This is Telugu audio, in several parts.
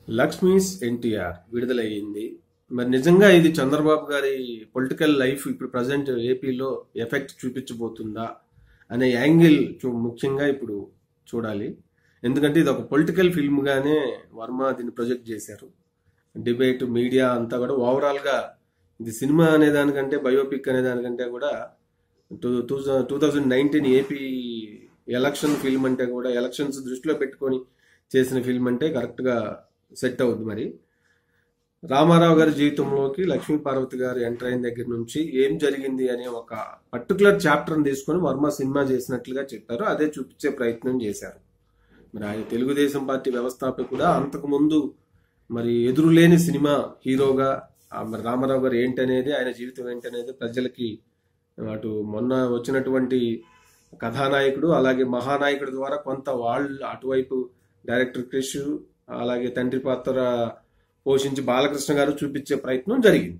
లక్ష్మీస్ ఎన్టీఆర్ విడుదలయ్యింది మరి నిజంగా ఇది చంద్రబాబు గారి పొలిటికల్ లైఫ్ ఇప్పుడు ప్రజెంట్ ఏపీలో ఎఫెక్ట్ చూపించబోతుందా అనే యాంగిల్ చూ- ముఖ్యంగా ఇప్పుడు చూడాలి ఎందుకంటే ఇది ఒక పొలిటికల్ ఫిల్మ్ గానే వర్మ దీన్ని ప్రొజెక్ట్ చేశారు డిబేట్ మీడియా అంతా కూడా ఓవరాల్ గా ఇది సినిమా అనే దానికంటే బయోపిక్ అనే దానికంటే కూడా two two two thousand nineteen AP election film అంటే కూడా ఎలక్షన్స్ దృష్టిలో పెట్టుకొని చేసిన ఫిల్మ్ అంటే కరెక్ట్ గా సెట్ అవుద్ది మరి రామారావు గారి జీవితంలోకి లక్ష్మీ పార్వతి గారు ఎంటర్ అయిన దగ్గర నుంచి ఏం జరిగింది అనే ఒక పర్టికులర్ చాప్టర్ తీసుకొని వర్మ సినిమా చేసినట్లుగా చెప్పారు అదే చూపించే ప్రయత్నం చేశారు మరి ఆయన తెలుగుదేశం పార్టీ వ్యవస్థాపకుడా అంతకు ముందు మరి ఎదురులేని సినిమా హీరోగా ఆ మరి రామారావు గారు ఏంటనేది ఆయన జీవితం ఏంటనేది ప్రజలకి అటు మొన్న వచ్చినటువంటి కథానాయకుడు అలాగే మహానాయకుడు ద్వారా కొంత వాళ్ళు అటువైపు డైరెక్టర్ క్రిష్ అలాగే తండ్రి పాత్ర పోషించి బాలకృష్ణ గారు చూపించే ప్రయత్నం జరిగింది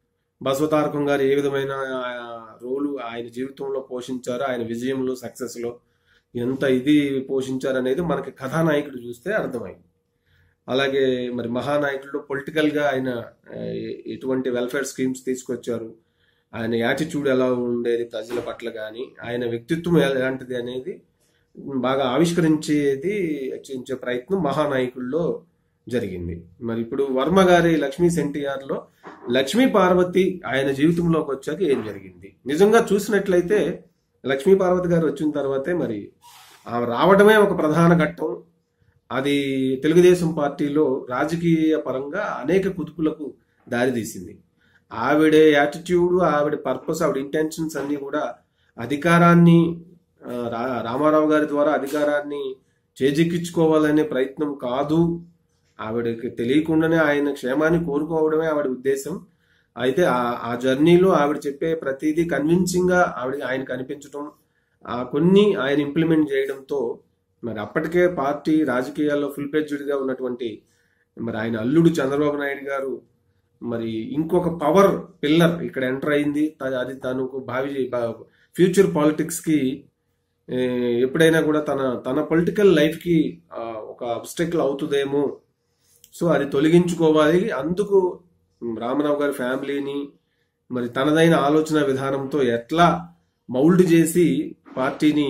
బసవతారకం గారు ఏ విధమైన ఆ, రోలు ఆయన జీవితంలో పోషించారో ఆయన విజయంలో సక్సెస్ లో ఎంత ఇది పోషించారు అనేది మనకి కథానాయకుడు చూస్తే అర్థమైంది అలాగే మరి మహానాయకుల్లో పొలిటికల్ గా ఆయన ఆ, ఎ- ఎటువంటి వెల్ఫేర్ స్కీమ్స్ తీసుకొచ్చారు ఆయన యాటిట్యూడ్ ఎలా ఉండేది ప్రజల పట్ల కానీ ఆయన వ్యక్తిత్వం ఎలాంటిది అనేది బాగా ఆవిష్కరించేది రచించే ప్రయత్నం మహానాయకుల్లో జరిగింది మరి ఇప్పుడు వర్మ గారి లక్ష్మీ ఎన్టీఆర్ లో లక్ష్మీ పార్వతి ఆయన జీవితంలోకి వచ్చాక ఏం జరిగింది నిజంగా చూసినట్లయితే లక్ష్మీ పార్వతి గారు వచ్చిన తర్వాతే మరి ఆమె రావడమే ఒక ప్రధాన ఘట్టం అది తెలుగుదేశం పార్టీలో రాజకీయ పరంగా అనేక కుదుపులకు దారితీసింది ఆవిడ యాటిట్యూడ్ ఆవిడ పర్పస్ ఆవిడ ఇంటెన్షన్స్ అన్ని కూడా అధికారాన్ని ఆ, రా- రామారావు గారి ద్వారా అధికారాన్ని చేజిక్కించుకోవాలనే ప్రయత్నం కాదు ఆవిడకి తెలియకుండానే ఆయన క్షేమాన్ని కోరుకోవడమే ఆవిడ ఉద్దేశం అయితే ఆ ఆ జర్నీలో ఆవిడ చెప్పే ప్రతిదీ కన్విన్సింగ్ గా ఆవిడ ఆయన కనిపించడం ఆ కొన్ని ఆయన ఇంప్లిమెంట్ చేయడంతో మరి అప్పటికే పార్టీ రాజకీయాల్లో ఫుల్ ప్లెడ్జ్డ్ గా ఉన్నటువంటి మరి ఆయన అల్లుడు చంద్రబాబు నాయుడు గారు మరి ఇంకొక పవర్ పిల్లర్ ఇక్కడ ఎంటర్ అయింది త- అది తనకు భావి ఫ్యూచర్ పాలిటిక్స్ కి ఏ, ఎప్పుడైనా కూడా తన తన పొలిటికల్ లైఫ్ కి ఆ, ఒక అబ్స్టెకల్ అవుతుందేమో సో అది తొలగించుకోవాలి అందుకు రామరావు గారి ఫ్యామిలీని మరి తనదైన ఆలోచన విధానంతో ఎట్లా మౌల్డ్ చేసి పార్టీని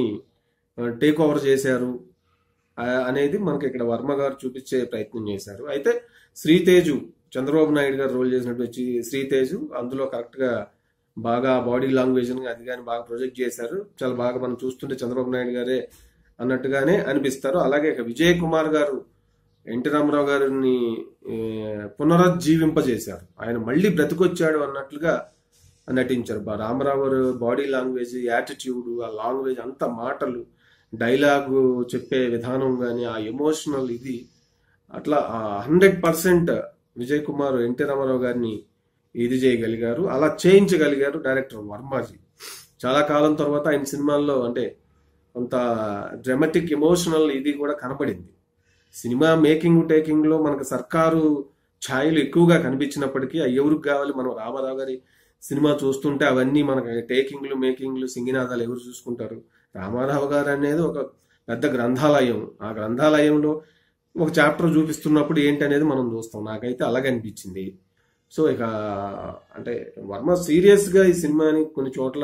టేక్ ఓవర్ చేశారు ఆ, అనేది మనకి ఇక్కడ వర్మ గారు చూపించే ప్రయత్నం చేశారు అయితే శ్రీతేజు చంద్రబాబు నాయుడు గారు రోల్ చేసినటువంటి శ్రీతేజు అందులో కరెక్ట్ గా బాగా బాడీ లాంగ్వేజ్ అది కానీ బాగా ప్రొజెక్ట్ చేశారు చాలా బాగా మనం చూస్తుంటే చంద్రబాబు నాయుడు గారే అన్నట్టుగానే అనిపిస్తారు అలాగే ఇక విజయ్ కుమార్ గారు ఎన్టీ రామారావు గారిని ఏ, పునరుజ్జీవింపజేశారు ఆయన మళ్ళీ బ్రతికొచ్చాడు అన్నట్లుగా నటించారు బా- రామారావు గారు బాడీ లాంగ్వేజ్ యాటిట్యూడ్ ఆ లాంగ్వేజ్ అంత మాటలు డైలాగు చెప్పే విధానం కానీ ఆ ఎమోషనల్ ఇది అట్లా hundred percent Vijay Kumar NT Rama Rao గారిని ఇది చేయగలిగారు అలా చేయించగలిగారు డైరెక్టర్ వర్మాజీ చాలా కాలం తర్వాత ఆయన సినిమాల్లో అంటే కొంత డ్రామాటిక్ ఎమోషనల్ ఇది కూడా కనపడింది సినిమా మేకింగ్ టేకింగ్ లో మనకు సర్కారు ఛాయలు ఎక్కువగా కనిపించినప్పటికీ అవి ఎవరికి కావాలి మనం రామారావు గారి సినిమా చూస్తుంటే అవన్నీ మనకి టేకింగ్లు మేకింగ్లు సింగినాదాలు ఎవరు చూసుకుంటారు రామారావు గారు అనేది ఒక పెద్ద గ్రంథాలయం ఆ గ్రంథాలయంలో ఒక చాప్టర్ చూపిస్తున్నప్పుడు ఏంటి అనేది మనం చూస్తాం నాకైతే అలాగే అనిపించింది సో ఇక అంటే వర్మ సీరియస్ గా ఈ సినిమాని కొన్ని చోట్ల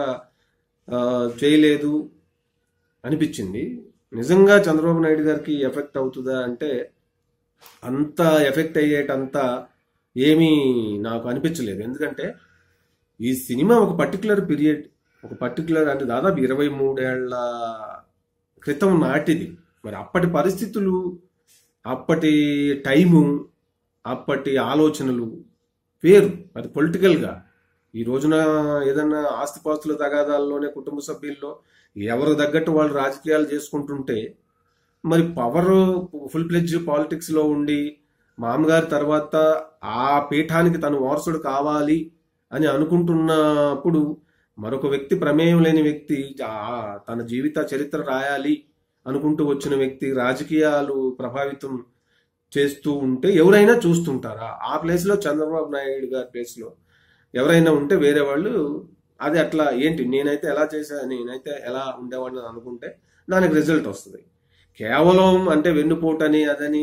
ఆ, చేయలేదు అనిపించింది నిజంగా చంద్రబాబు నాయుడు గారికి ఎఫెక్ట్ అవుతుందా అంటే అంత ఎఫెక్ట్ అయ్యేటంత ఏమీ నాకు అనిపించలేదు ఎందుకంటే ఈ సినిమా ఒక పర్టికులర్ పీరియడ్ ఒక పర్టికులర్ అంటే దాదాపు ఇరవై మూడేళ్ల క్రితం నాటిది మరి అప్పటి పరిస్థితులు అప్పటి టైము అప్పటి ఆలోచనలు వేరు అది పొలిటికల్గా ఈ రోజున ఏదన్నా ఆస్తిపాస్తుల తగాదాల్లోనే కుటుంబ సభ్యుల్లో ఎవరు తగ్గట్టు వాళ్ళు రాజకీయాలు చేసుకుంటుంటే మరి పవర్ ఫుల్ ప్లెడ్జ్ పాలిటిక్స్ లో ఉండి మామగారి తర్వాత ఆ పీఠానికి తను వారసుడు కావాలి అని అనుకుంటున్నప్పుడు మరొక వ్యక్తి ప్రమేయం లేని వ్యక్తి ఆ- తన జీవిత చరిత్ర రాయాలి అనుకుంటూ వచ్చిన వ్యక్తి రాజకీయాలు ప్రభావితం చేస్తూ ఉంటే ఎవరైనా చూస్తుంటారా ఆ ప్లేస్ లో చంద్రబాబు నాయుడు గారి ప్లేస్ లో ఎవరైనా ఉంటే వేరే వాళ్ళు అది అట్లా ఏంటి నేనైతే ఎలా చేశా నేనైతే ఎలా ఉండేవాడిని అని అనుకుంటే దానికి రిజల్ట్ వస్తుంది కేవలం అంటే వెన్నుపోటని అదని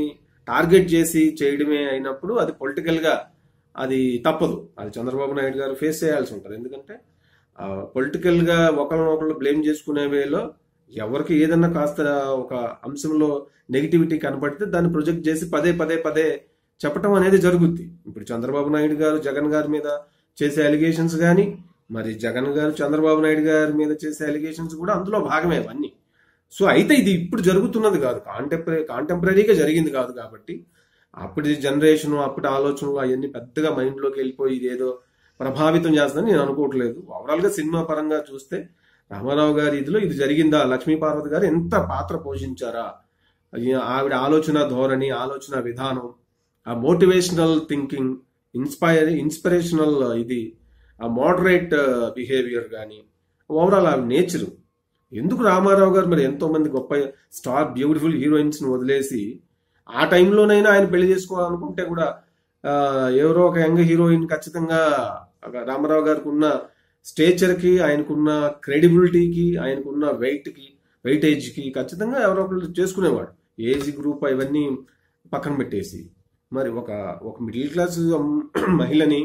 టార్గెట్ చేసి చేయడమే అయినప్పుడు అది పొలిటికల్ గా అది తప్పదు అది చంద్రబాబు నాయుడు గారు ఫేస్ చేయాల్సి ఉంటుంది ఎందుకంటే పొలిటికల్ గా ఒకరినొకరు బ్లేమ్ చేసుకునే వేలో ఎవరికి ఏదన్నా కాస్త ఒక అంశంలో నెగిటివిటీ కనపడితే దాన్ని ప్రొజెక్ట్ చేసి పదే పదే పదే చెప్పటం అనేది జరుగుద్ది ఇప్పుడు చంద్రబాబు నాయుడు గారు జగన్ గారి మీద చేసే అలిగేషన్స్ కానీ మరి జగన్ గారు చంద్రబాబు నాయుడు గారి మీద చేసే అలిగేషన్స్ కూడా అందులో భాగమే అవన్నీ సో అయితే ఇది ఇప్పుడు జరుగుతున్నది కాదు కాంటెంపరీ కాంటెంపరీగా జరిగింది కాదు కాబట్టి అప్పటి జనరేషన్ అప్పటి ఆలోచనలు అవన్నీ పెద్దగా మైండ్లోకి వెళ్ళిపోయి ఇదేదో ప్రభావితం చేస్తుందని నేను అనుకోవట్లేదు ఓవరాల్ గా సినిమా పరంగా చూస్తే రామారావు గారి ఇదిలో ఇది జరిగిందా లక్ష్మీ పార్వతి గారు ఎంత పాత్ర పోషించారా ఈ- ఆవిడ ఆలోచన ధోరణి ఆలోచన విధానం ఆ మోటివేషనల్ థింకింగ్ ఇన్స్పైర్ ఇన్స్పిరేషనల్ ఇది ఆ మోడరేట్ బిహేవియర్ కానీ ఓవరాల్ ఆ నేచర్ ఎందుకు రామారావు గారు మరి ఎంతో మంది గొప్ప స్టార్ బ్యూటిఫుల్ హీరోయిన్స్ ని వదిలేసి ఆ టైంలోనైనా ఆయన పెళ్లి చేసుకోవాలనుకుంటే కూడా ఆ, ఎవరో ఒక యంగ్ హీరోయిన్ ఖచ్చితంగా రామారావు గారికి ఉన్న స్టేచర్ కి ఆయనకున్న క్రెడిబిలిటీకి ఆయనకున్న వెయిట్ కి వెయిటేజ్ కి ఖచ్చితంగా ఎవరో ఒకరు చేసుకునేవాడు ఏజ్ గ్రూప్ ఇవన్నీ పక్కన పెట్టేసి మరి ఒక ఒక మిడిల్ క్లాస్ మహిళని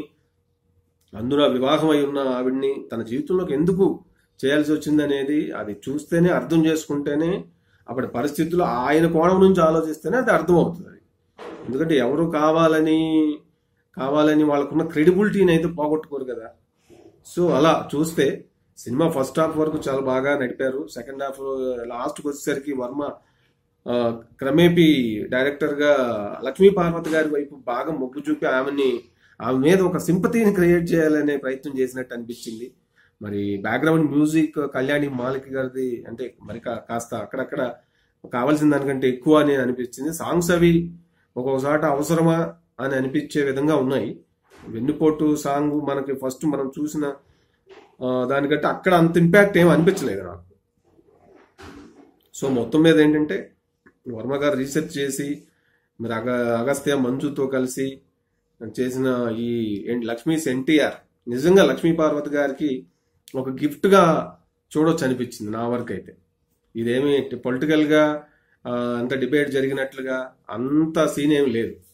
అందులో వివాహం అయి ఉన్న ఆవిడ్ని తన జీవితంలోకి ఎందుకు చేయాల్సి వచ్చింది అనేది అది చూస్తేనే అర్థం చేసుకుంటేనే అప్పటి పరిస్థితుల్లో ఆయన కోణం నుంచి ఆలోచిస్తేనే అది అర్థం అవుతుంది అది ఎందుకంటే ఎవరు కావాలని కావాలని వాళ్ళకున్న క్రెడిబిలిటీని అయితే పోగొట్టుకోరు కదా సో అలా చూస్తే సినిమా ఫస్ట్ హాఫ్ వరకు చాలా బాగా నడిపారు సెకండ్ హాఫ్ లాస్ట్కి వచ్చేసరికి వర్మ ఆ, క్రమేపీ డైరెక్టర్ గా లక్ష్మీ పార్వతి గారి వైపు బాగా మొగ్గు చూపి ఆమెని ఆమె మీద ఒక సింపతిని క్రియేట్ చేయాలనే ప్రయత్నం చేసినట్టు అనిపించింది మరి బ్యాక్గ్రౌండ్ మ్యూజిక్ కళ్యాణి మాలిక్ గారిది అంటే మరి కా- కాస్త అక్కడక్కడ కావాల్సిన దానికంటే ఎక్కువ అని అనిపించింది సాంగ్స్ అవి ఒక్కొక్కసాట అవసరమా అని అనిపించే విధంగా ఉన్నాయి వెన్నుపోటు సాంగ్ మనకి ఫస్ట్ మనం చూసిన ఆ, దానికంటే అక్కడ అంత ఇంపాక్ట్ ఏం అనిపించలేదు నాకు సో మొత్తం మీద ఏంటంటే వర్మ గారు రీసెర్చ్ చేసి మరి అగ అగస్త్య మంజుతో కలిసి చేసిన ఈ ఎన్- లక్ష్మీస్ ఎన్టీఆర్ నిజంగా లక్ష్మీ పార్వతి గారికి ఒక గిఫ్ట్ గా చూడొచ్చు అనిపించింది నా వరకు అయితే ఇదేమి పొలిటికల్ గా ఆ, అంత డిబేట్ జరిగినట్లుగా అంత సీన్ ఏమి లేదు